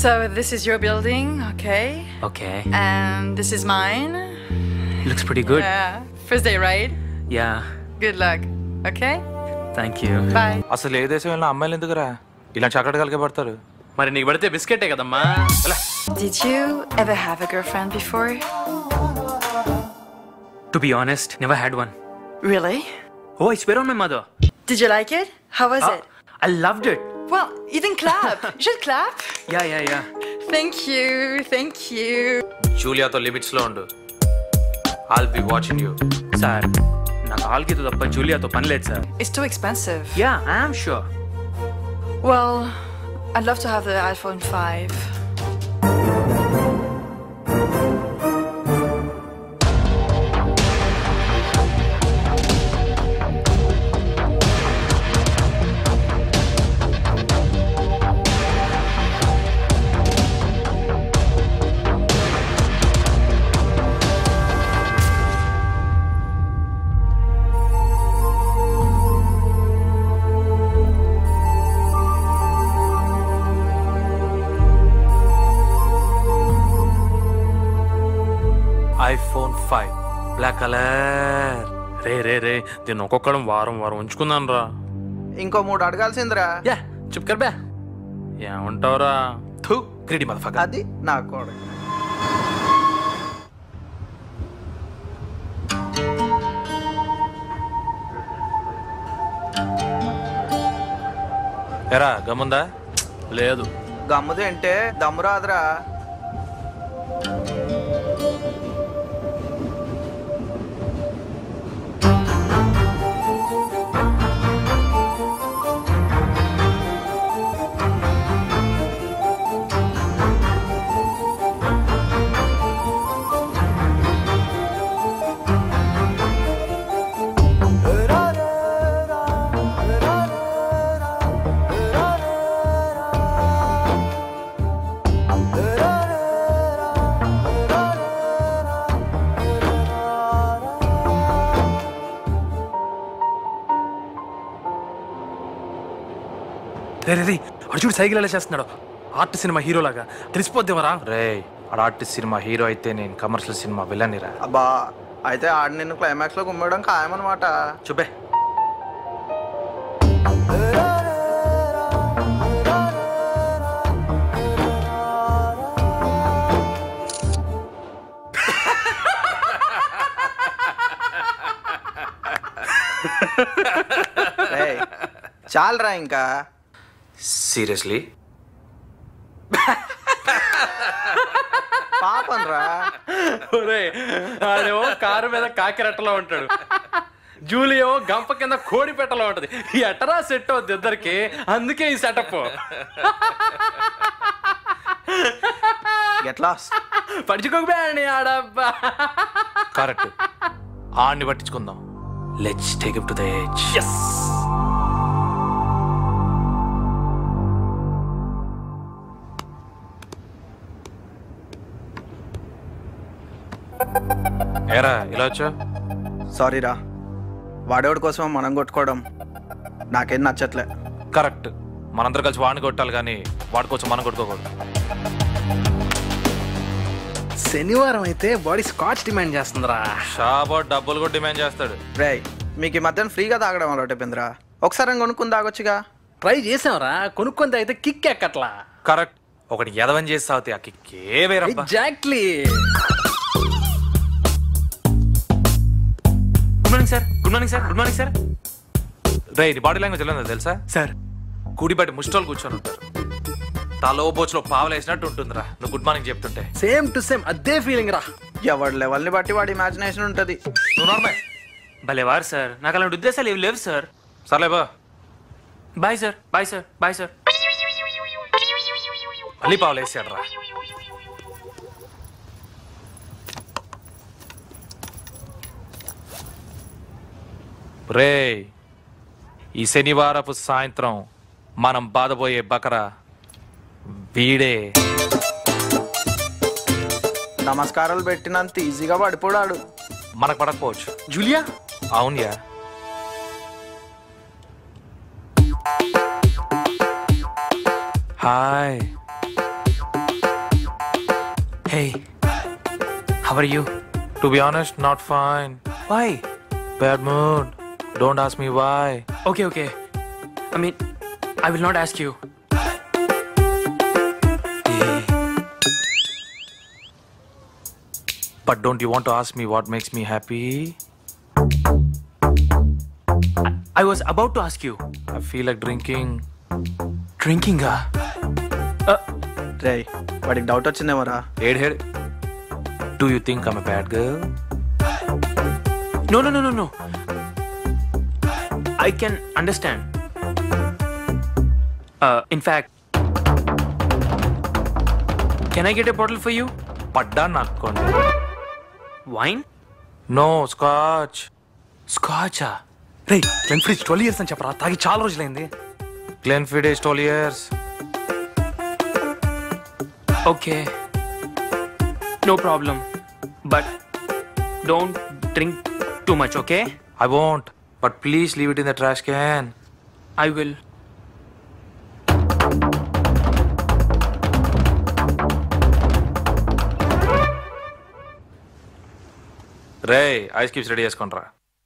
So this is your building, okay? Okay And this is mine. Looks pretty good Yeah. First day, right? Yeah Good luck. Okay? Thank you Bye. అసలు ఏ దేశం వెళ్ళినా అమ్మాయిలు ఎందుకురా ఇలా చక్కటి పడతారు మరి నీకు పడితే బిస్కెటే కదమ్మా Did you ever have a girlfriend before? To be honest never had one Really? Oh I swear on my mother Did you like it? How was it? I loved it Well, you didn't clap. you should clap. Yeah yeah yeah Thank you. Thank you. జూలియాతో limits లో ఉండు I'll be watching you sir నాకు ఆల్గితో తప్ప జూలియాతో పని లేదు sir It's too expensive. Yeah I'm sure Well, I'd love to have the iPhone 5. IPhone five black colour రే రే రే దీన్ని ఒక్కొక్కడం వారం వారం ఉంచుకున్నాను రా ఇంకో మూడు అడగాల్సిందిరా యా చెప్పుకర్ బే ఏమంటావురా థూ క్రీడి మదఫక అది నా కోడ ఎరా గమ్ముందా లేదు గమ్ముది అంటే దమ్ము రాదురా రే రే రే అర్జుడు సైకిల్ ఎలా చేస్తున్నాడు ఆర్ట్ సినిమా హీరోలాగా తెలిసిపోద్దేమరా రే ఆడ ఆర్టిస్ట్ సినిమా హీరో అయితే నేను కమర్షియల్ సినిమా విలన్ రా అబ్బా అయితే ఆడు నిన్ను క్లైమాక్స్ లో కుమ్మేయడం ఖాయమన్నమాట చూపే రేయ్, చాలరా ఇంకా సీరియస్లీ పాపం రా ఒరే ఆడేమో కారు మీద కాకిరెట్టలో ఉంటాడు జూలియో గంప కింద కోడి పెట్టలో ఉంటది ఎటరా సెట్ అవుద్ది ఇద్దరికి అందుకే ఈ సెటప్ ఎట్లా పడుచుకోకపోయాడు ఆడబ్బా కరెక్ట్ ఆడిని పట్టించుకుందాం let's take to the age yes ఏరా ఇలా వచ్చా సారీ రా వాడేవాడి కోసం మనం కొట్టుకోవడం నాకేం నచ్చట్లే కరెక్ట్ మనందరం కలిసి వాడిని కొట్టాలి కానీ వాడి కోసం మనం కొట్టుకోకూడదు శనివారం అయితే బాడీ స్కాచ్ డిమాండ్ చేస్తుందిరా షాబో డబ్బులు కూడా డిమాండ్ చేస్తాడు రేయ్ మీకు ఈ మధ్యన ఫ్రీగా తాగడం అలవాటు అయిపోయిందిరా ఒకసారి కొనుక్కుని తాగొచ్చుగా ట్రై చేసాంరా కొనుక్కొని అయితే కిక్ ఎక్కట్లా కరెక్ట్ ఒకటి ఎదవని చేసి సాగుతాయి ఆ కిక్కే వేరబ్బా exactly good morning sir good morning sir good morning sir రే నీ బాడీ లాంగ్వేజ్ ఎలా ఉందో తెలుసా సార్ కూడి బయట ముష్టోలు కూర్చొని ఉంటారు తలో బోచ్లో పావలేసినట్టు ఉంటుందిరా నువ్వు గుడ్ మార్నింగ్ చెప్తుంటే సేమ్ టు సేమ్ అదే ఫీలింగ్ రా ఎవడి లెవెల్ని బట్టి వాడి ఇమాజినేషన్ ఉంటుంది నువ్వు నార్మే భలే వారు సార్ నాకు అలాంటి ఉద్దేశాలు ఏవి లేవు సార్ సర్లే బా bye sir bye sir bye sir మళ్ళీ పావలేసాడు రా రే ఈ శనివారపు సాయంత్రం మనం బాధపోయే బకరా వీడే నమస్కారాలు పెట్టినంత ఈజీగా పడిపోడాడు మనకు పడకపోవచ్చు జూలియా అవునయా hi Hey, how are you? To be honest not fine Why? Bad mood don't ask me why Okay, okay. I mean, I will not ask you. But don't you want to ask me what makes me happy I was about to ask you. I feel like drinking Drinking, ah? రే వాడికి doubt వచ్చిందేమోరా ఏడ్ హెడ్ do you think I'm a bad girl No, no, no, no, no. I can understand. Uh, in fact, can I get a bottle for you? పడ్డా నాకోండి Wine? No scotch Scotch, ah? రే Glenfiddich twelve years అని చెప్పరా తాగి చాలా రోజులైంది Glenfiddich స్టోలియర్స్ Okay. No problem. But don't drink too much, okay? I want but please leave it in the trash can I will. రే ice cubes ready చేసుకుంటారా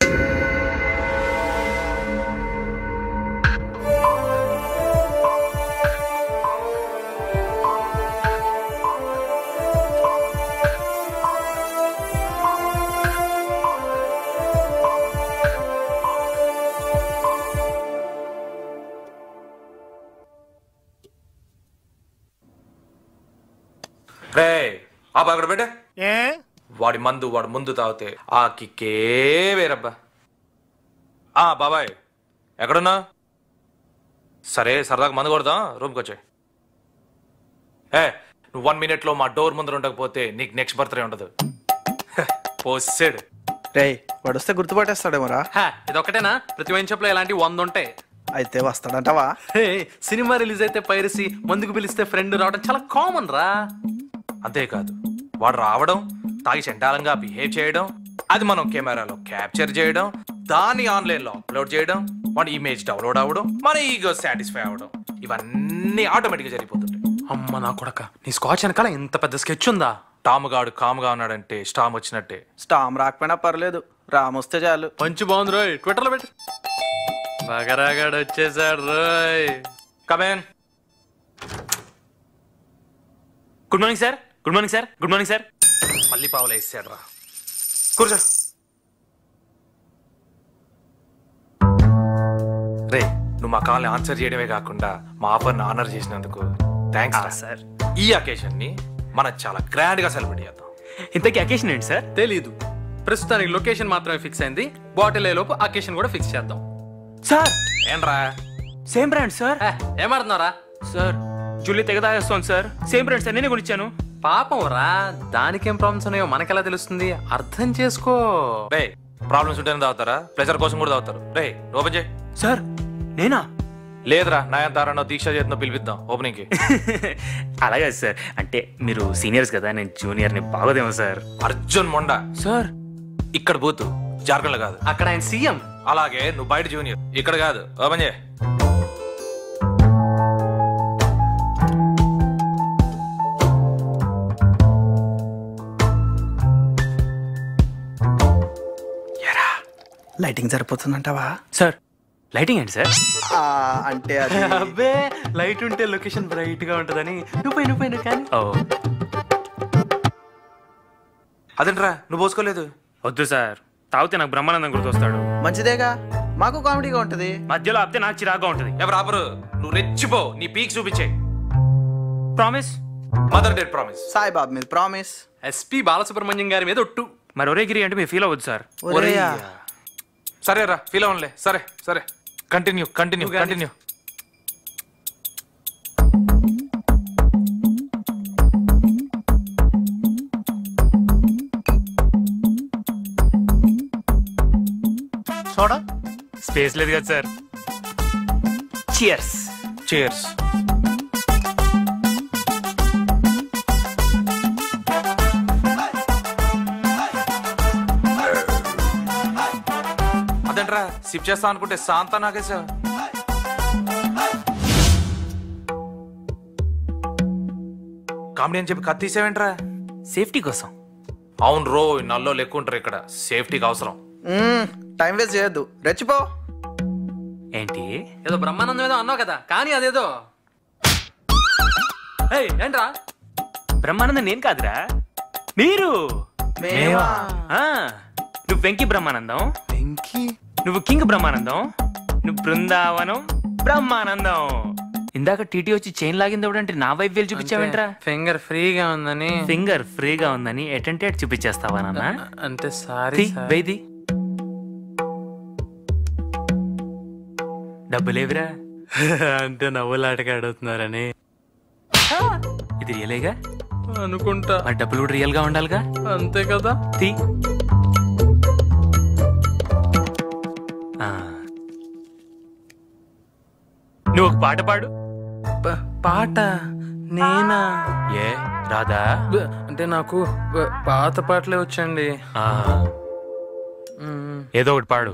రే ఆ అక్కడ పెట్టే ఏ వాడి మందు వాడు ముందు తాగితే ఆ కిక్కే వేరబ్బా ఆ బాబాయ్ ఎక్కడున్నా సరే సరదాగా మందు కొడదాం రూమ్కి వచ్చాయి ఏ నువ్వు వన్ మినిట్లో మా డోర్ ముందర ఉండకపోతే నీకు నెక్స్ట్ బర్త్డే ఉండదు పోసాడు రే వాడు వస్తే గుర్తుపట్టేస్తాడేమోరా హా, ఇదొక్కటేనా ప్రతి వైన్ షాప్ లో ఇలాంటి వంద ఉంటాయి అయితే వస్తాడంటావా హే, సినిమా రిలీజ్ అయితే పైరసీ మందుకు పిలిస్తే ఫ్రెండ్ రావడం చాలా కామన్ రా అంతేకాదు వాడు రావడం తాగి చండాలంగా బిహేవ్ చేయడం అది మనం కెమెరాలో క్యాప్చర్ చేయడం దాన్ని ఆన్లైన్ లో అప్లోడ్ చేయడం మన ఇమేజ్ డౌన్లోడ్ అవ్వడం మన ఈగో సాటిస్ఫై అవ్వడం ఇవన్నీ ఆటోమేటిక్ గా జరిగిపోతుంటాయి అమ్మ నా కొడక నీ స్కాచ్ వెనకాల ఇంత పెద్ద స్కెచ్ ఉందా టామ్ గాడు కామ్గా ఉన్నాడంటే స్టామ్ వచ్చినట్టే స్టామ్ రాకపోయినా పర్లేదు రామ్ వస్తే చాలు మంచి బాగుంది రోయ్ ట్విట్టర్ లో పెట్టు బగరాగాడు వచ్చేసాడు రోయ్ come on Good morning, sir. Good morning, sir. Good morning, sir. మళ్ళీ పావులు వేసాడు రా కూర్చో రే నువ్వు మా కాల్ని ఆన్సర్ చేయడమే కాకుండా మా ఆఫర్ని ఆనర్ చేసినందుకు థ్యాంక్స్ సార్ ఈ అకేషన్ ని మనం చాలా గ్రాండ్ గా సెలబ్రేట్ చేద్దాం ఇంతకీ అకేషన్ ఏంటి సార్ తెలీదు ప్రస్తుతానికి లొకేషన్ మాత్రమే ఫిక్స్ అయింది బాటిల్ లోపు అకేషన్ కూడా ఫిక్స్ చేద్దాం సార్ ఏంట్రా సేమ్ బ్రాండ్ సార్ హే, ఏమాడుతున్నారా సార్ జూలీ తెగ తాగేస్తాను సార్ సేమ్ బ్రాండ్ సార్ నేనే కొనిచ్చాను పాపం రా దానికేం ప్రాబ్లమ్స్ ఉన్నాయో మనకెలా తెలుస్తుంది అర్థం చేసుకో రే ప్రాబ్లమ్స్ ఉంటేనే తాగుతారా ప్రెజర్ కోసం కూడా తాగుతారు రే ఓపెన్ చేయి సార్ నేనా లేదురా నయనతారనో దీక్ష చేతినో పిలిపిద్దాం ఓపెనింగ్ కి అలాగే సార్ అంటే మీరు సీనియర్స్ కదా నేను జూనియర్ని బాగోదేమో సార్ అర్జున్ మొండ సార్ ఇక్కడ బూత్ జార్ఖండ్ కాదు అక్కడ ఆయన సీఎం అలాగే నువ్వు బయట జూనియర్ ఇక్కడ కాదు ఓపెన్ చేయి లైటింగ్ సరిపోతుందంటావా సార్ లైటింగ్ ఏంటి సార్ ఆ, అంటే అది అబ్బే లైట్ ఉంటే లొకేషన్ బ్రైట్ గా ఉంటదని నువ్వు పోయి నువ్వు పోయి నువ్వు కానీ ఓ అదేంట్రా నువ్వు పోసుకోలేదు వద్దు సార్ తాగితే నాకు బ్రహ్మానందం గుర్తొస్తాడు మంచిదేగా మాకు కామెడీగా ఉంటది మధ్యలో ఆపితే నాకు చిరాగ్గా ఉంటుంది ఎవరు ఆపరు నువ్వు రెచ్చిపో నీ పీక్ చూపించే promise mother date promise Saibabu మీద ప్రామిస్ ఎస్పి బాలసుబ్రహ్మణ్యం గారి మీద ఒట్టు మరి ఒరే గిరి అంటే మీరు ఫీల్ అవ్వద్దు సార్ ఒరేయా సరే రా ఫీల్ అవ్వలే సరే సరే కంటిన్యూ కంటిన్యూ నువ్వు కానీ. కంటిన్యూ సోడా స్పేస్ లేదు కదా సార్ చియర్స్ చేర్స్ అదేంట్రా సిప్ చేస్తా అనుకుంటే శాంత నాగేశా కామెడీ అని చెప్పి కత్తి తీసావేంట్రా సేఫ్టీ కోసం అవును రో నల్లో ఎక్కువ ఉంటారు ఇక్కడ సేఫ్టీకి అవసరం మ్మ్, టైం వేస్ట్ చేయొద్దు రెచ్చిపో ఏంటి ఏదో బ్రహ్మానందం ఏదో అన్నావు కదా కానీ అదేదో ఏయ్ ఏంట్రా బ్రహ్మానందం నేను కాదురా మీరు మేమా? ఆ, నువ్వు వెంకి బ్రహ్మానందం వెంకీ నువ్వు కింగ్ బ్రహ్మానందం నువ్వు బృందావనం బ్రహ్మానందం ఇందాక టీటీ వచ్చి చైన్ లాగింది ఒకటంటే నా వైపు వెళ్ళి చూపించావేంట్రా ఫింగర్ ఫ్రీగా ఉందని ఫింగర్ ఫ్రీగా ఉందని ఎటెంటేట్ చూపించేస్తావా నాన్న అంటే సారీ తీ, వేది డబ్బులేవిరా అంటే నవ్వులాటగా అడుగుతున్నారని ఇది రియలేగా అనుకుంటా మరి డబ్బులు కూడా రియల్ గా ఉండాలిగా అంతే కదా తీ ఆ. నువ్వు ఒక పాట పాడు ప- పాట నేనా ఏ రాదా బ- అంటే నాకు బ- పాత పాటలే వచ్చండి ఆ, మ్మ్. ఏదో ఒకటి పాడు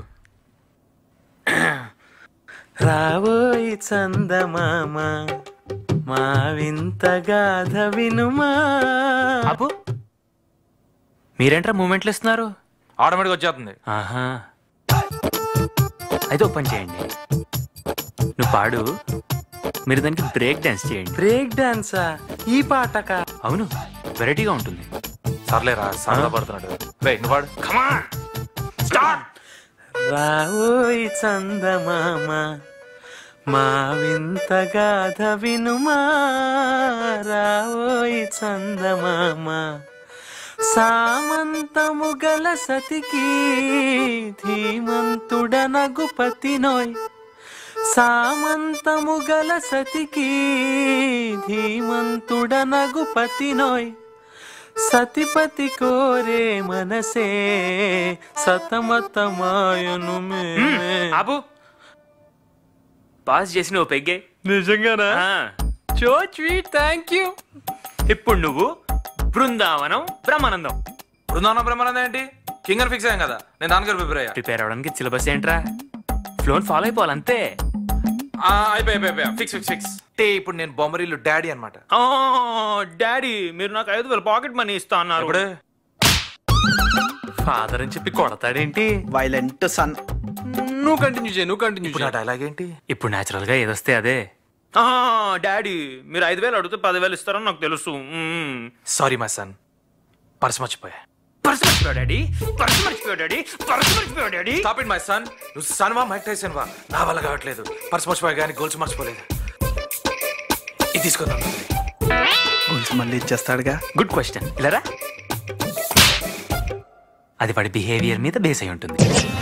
రావోయి చందమామ మా వింత గాథ వినుమా అప్పు మీరేంట్రా మూమెంట్లు ఇస్తున్నారు ఆటోమేటిక్ వచ్చేస్తుంది ఆహా అయితే ఒక పని చేయండి నువ్వు పాడు మీరు దానికి బ్రేక్ డాన్స్ చేయండి బ్రేక్ డాన్సా ఈ పాటకా అవును వెరైటీగా ఉంటుంది సర్లేరా సరదా పడుతున్నాడు రే నువ్వు వాడు రావోయి చందమామ మా వింత గాథ వినుమా రావోయి చందమామ సామంతము గల సతికి ధీమంతుడనగుపతి నోయ్ సామంతము గల సతికి ధీమంతుడనగుపతి నోయ్ సతిపతి కోరే మనసే సతమతమాయను మేమే ఆపు పాస్ చేసి నువ్వు పెగ్గే నిజంగానా ఆ, చో స్వీట్ థ్యాంక్ యూ ఇప్పుడు నువ్వు బృందావనం బ్రహ్మానందం బృందావనం బ్రహ్మానందం ఏంటి కింగ్ అని ఫిక్స్ అయ్యాం కదా నేను దానికి ప్రిపేర్ అయ్యా ప్రిపేర్ అవడానికి సిలబస్ ఏంట్రా ఫ్లోన్ ఫాలో అయిపోవాలి అంతే ఆ, అయిపోయి అయిపోయి అయిపోయా ఫిక్స్ ఫిక్స్ ఫిక్స్ అంటే ఇప్పుడు నేను బొమ్మరిల్లు డాడీ అనమాట డాడీ మీరు నాకు ఐదు వేల పాకెట్ మనీ ఇస్తా అన్నారు ఇప్పుడు ఫాదర్ అని చెప్పి కొడతాడేంటి వైలెంట్ సన్ నువ్వు కంటిన్యూ చేయి నువ్వు కంటిన్యూ ఇప్పుడు నా డైలాగ్ ఏంటి ఇప్పుడు న్యాచురల్ గా ఏదొస్తే అదే డాడీ మీరు ఐదు వేలు అడిగితే పదివేలు ఇస్తారని నాకు తెలుసు మ్మ్. సారీ మై సన్ పర్స్ మర్చిపోయా పర్సు మర్చిపోయావు డాడీ పర్సు మర్చిపోయావు డాడీ పర్సు మర్చిపోయావు daddy stop it my son నువ్వు సన్ వా మైక్ టైసన్ వా నా వల్ల కావట్లేదు పర్స్ మర్చిపోయా కానీ గోల్స్ మర్చిపోలేదు ఇది తీసుకుందాం గోల్స్ మళ్ళీ ఇచ్చేస్తాడుగా గుడ్ క్వశ్చన్ ఇలారా అది వాడి బిహేవియర్ మీద బేస్ అయి ఉంటుంది